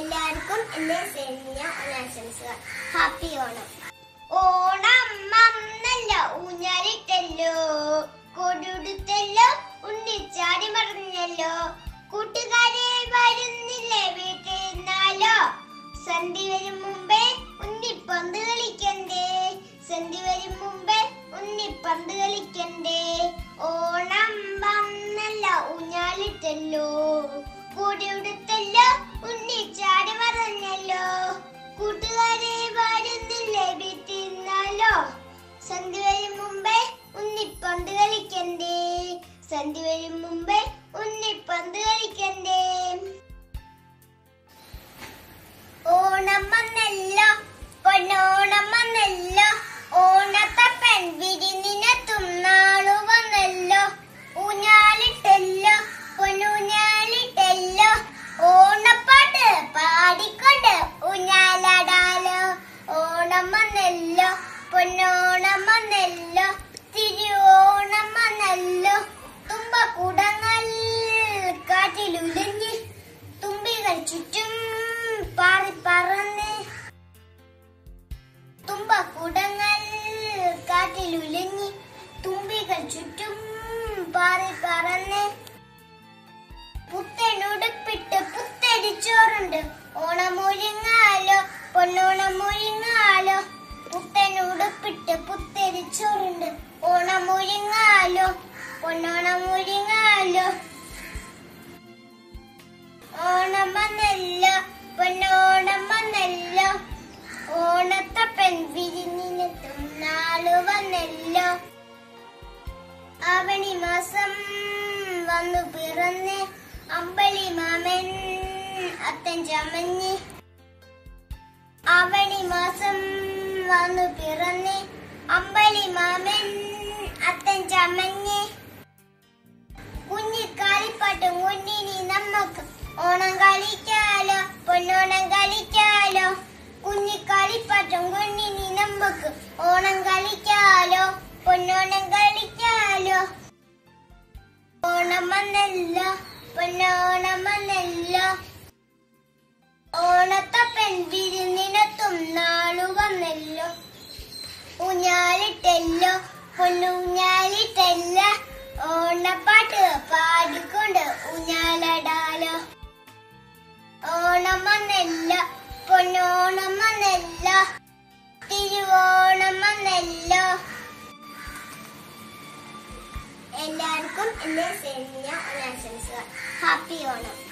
എല്ലാവർക്കും എന്റെ സേമിയ ഓണാശംസകൾ ഹാപ്പി ഓണം ഓണം വന്നല്ലോ ഊഞ്ഞാലിട്ടല്ലോ കൊടുത്തല്ലോ ഉണ്ണിച്ചാടി മറന്നല്ലോ കൂട്ടുകാരെ വരുന്നില്ലേ വീട്ടിൽ നിന്നാലോ സന്ധി വരും മുമ്പേ ഉണ്ണിപ്പന്ത് കളിക്കണ്ടേ സന്ധി വരും മുമ്പേ ഉണ്ണിപ്പന്ത് കളിക്കണ്ടേ ഓണം വന്നല്ലോ ഊഞ്ഞാലിട്ടല്ലോ കൂടി ഉടുത്തല്ലോ ഉണ്ണിച്ചാടി മറന്നല്ലോ കൂട്ടുകാരെ വരുന്നില്ലേ വീട്ടിൽ നിന്നാലോ സന്ധി വരും മുമ്പേ ഉണ്ണിപ്പന്ത് കളിക്കണ്ടേ സന്ധി വരും മുമ്പേ ഉണ്ണിപ്പന്ത് കളിക്കണ്ടേ ഓണം വന്നല്ലോ പൊന്നോണം വന്നല്ലോ ഓണത്തപ്പൻ വിരിനിനെത്തും നാളു വന്നല്ലോ ഊഞ്ഞാലിട്ടല്ലോ പൊന്നൂഞ്ഞാലിട്ടല്ലോ ഓണപ്പാട്ട് പാടിക്കൊണ്ട് ഊഞ്ഞാലാടാലോ ഓണം വന്നല്ലോ പൊന്നോണം വന്നല്ലോ തിരുവോണം വന്നല്ലോ തുമ്പക്കുടങ്ങൾ കാറ്റിലുലഞ്ഞ് തുമ്പികൾ ചുറ്റും പാറി പറന്ന് തുമ്പക്കുടങ്ങൾ കാറ്റിലുലഞ്ഞ് തുമ്പികൾ ചുറ്റും പാറി പറന്ന് പുത്തനുടുപ്പിട്ട് പുത്തരിച്ചോറുണ്ട് ഓണമൊരുങ്ങാലോ പൊന്നോണമൊരുങ്ങാലോ പുത്തനുടുപ്പിട്ട് പുത്തരിച്ചോറുണ്ട് ഓണമൊരുങ്ങാലോ പൊന്നോണമൊരുങ്ങാലോ ഓണം വന്നല്ലോ പൊന്നോണം വന്നല്ലോ ഓണത്തപ്പൻ വിരിഞ്ഞിനെത്തും നാള് വന്നല്ലോ അവണി മാസം വന്നു പിറന്ന് അമ്പളി മാമൻ അത്തൻ ചമഞ്ഞ് അവണി മാസം വന്നു പിറന്ന് അമ്പളി മാമൻ അത്തൻ ചമഞ്ഞ് കുഞ്ഞിക്കാലിപ്പാട്ടും കുഞ്ഞിനി നമുക്ക് ഓണം കളിക്കാലോ പൊന്നോണം കളിക്കാലോ കുഞ്ഞിക്കാലിപ്പാട്ടും കുഞ്ഞിനി നമുക്ക് ഓണം കളിക്കാലോ പൊന്നോണം കളിക്കാലോ ഓണം വന്നല്ലോ പൊന്നോണം വന്നല്ലോ ഓണത്തപ്പൻ വിരുന്നിനെത്തും നാളു വന്നല്ലോ ഊഞ്ഞാലിട്ടല്ലോ പൊന്നൂഞ്ഞാലിട്ടല്ല ഓണപ്പാട്ട് പാടിക്കൊണ്ട് ഊഞ്ഞാലടാലോ ഓണം വന്നല്ല പൊന്നോണം വന്നല്ല തിരുവോണം വന്നല്ലോ എല്ലാവർക്കും എന്റെ സേമിയ ഓണാശംസകൾ ഹാപ്പി ഓണം